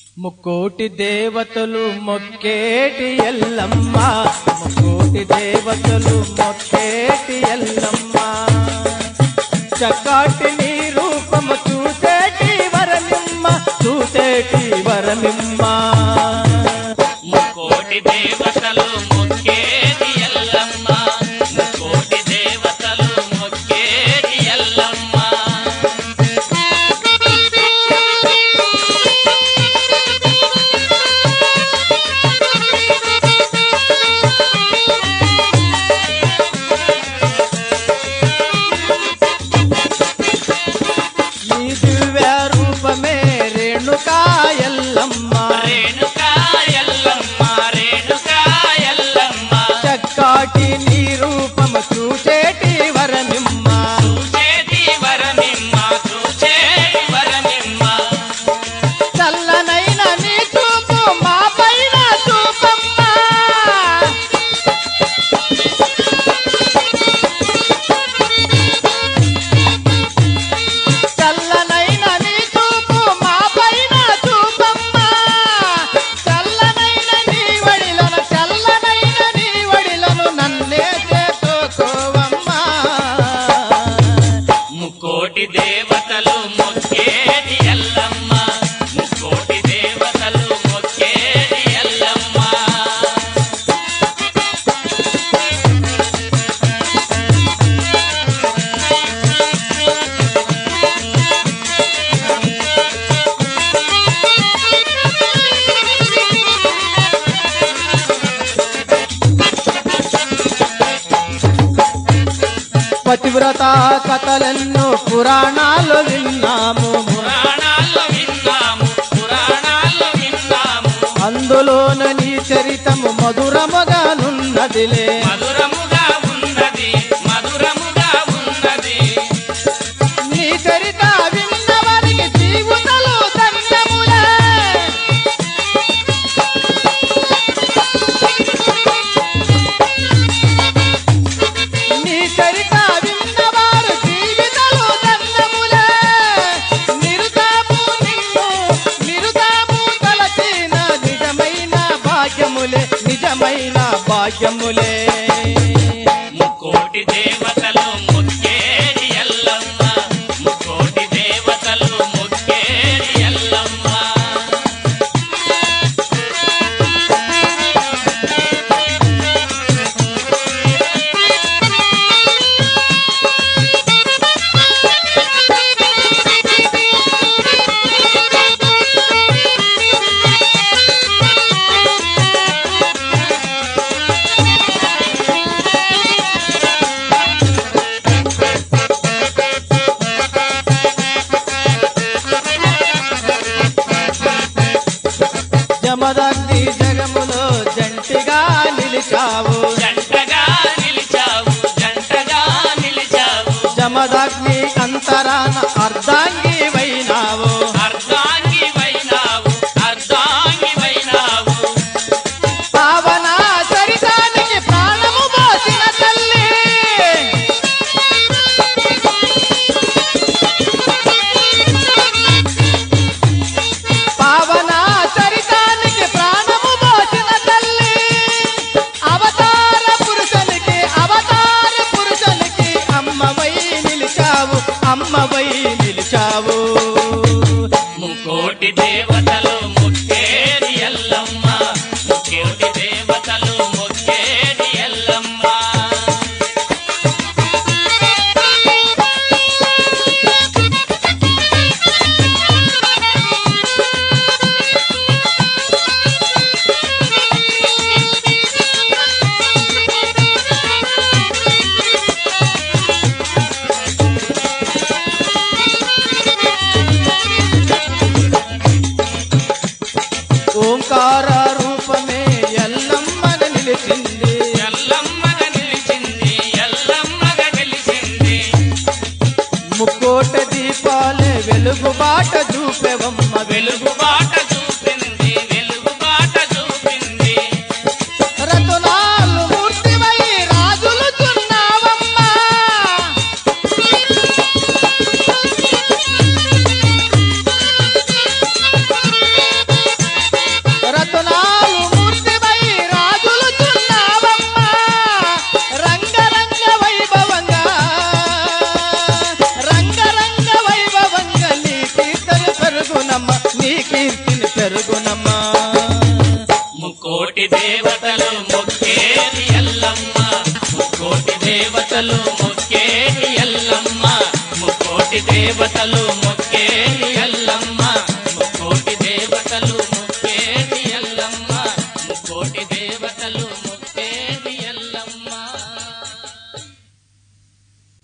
ముక్కోటి దేవతలు మొక్కేటి ఎల్లమ్మ ముక్కోటి దేవతలు మొక్కేటి ఎల్లమ్మ చక్కటి నీ రూపము చూసేటి వరమిమ్మ చూసేటి వరమిమ్మ ముక్కోటి దేవతలు మొక్కేది ఎల్లమ్మ ముక్కోటి దేవతలు మొక్కేది ఎల్లమ్మ నీ దివ్య రూపమే రేణుకా ఎల్లమ్మ రేణుకా ఎల్లమ్మ రేణుకా ఎల్లమ్మ చక్కటి నీ రూపము చూసేటి వరమిమ్మ చూచేది వరమిమ్మ చూచేది వరమిమ్మ చల్లనైన నీ చూపు మా పైన చూపమ్మ చల్లనైన నీ చూపు మా పైన చూపమ్మ చల్లనైన నీ వడిలను చల్లనైన నీ వడిలను నన్నే చేసుకోవమ్మా ముక్కోటి దేవతలు మొక్కేది ఎల్లమ్మ ముక్కోటి దేవతలు మొక్కేది ఎల్లమ్మ పతివ్రత కథలెన్నో పురాణాలు విన్నాము పురాణాల్లో విన్నాము పురాణాల్లో విన్నాము అందులోన నీ చరితము మధురముగానున్నదిలే మధురముగా ఉన్నది మధురముగా ఉన్నది నీ చరిత విన్నవారికి జీవితలు ధన్యములే నీ చరిత విన్నవారు జీవితలు ధన్యములే నిరుతాపు నిన్ను నిరుతాపు తలచిన నిజమైన భాగ్యములే నిజమైన భాగ్యములే ముక్కోటి దేవతలు మొక్కేది ఎల్లమ్మ ముక్కోటి దేవతలు మొక్కేది ఎల్లమ్మ జమదగ్ని జగములో జంటిగా నిలిచావు జంటగా నిలిచావు జంటగా నిలిచావు జమదగ్ని అంతరాన అర్ధాంగి వైనావు అర్ధాంగి వైనావు అర్ధాంగి వైనావు పావన చరితానికి ప్రాణము పోసిన తల్లి పావన చరితానికి ప్రాణము పోసిన తల్లి అవతార పురుషునికి అవతార పురుషునికి అమ్మవై నిలిచావు అమ్మవై నిలిచావు ముక్కోటి దేవతలు మొక్కేది ఎల్లమ్మ ముక్కోటి దేవతలు మొక్కేది ఎల్లమ్మ జరుగునమ్మా ముక్కోటి దేవతలు మొక్కేది ఎల్లమ్మ ముక్కోటి దేవతలు మొక్కేది ఎల్లమ్మ ముక్కోటి దేవతలు మొక్కేది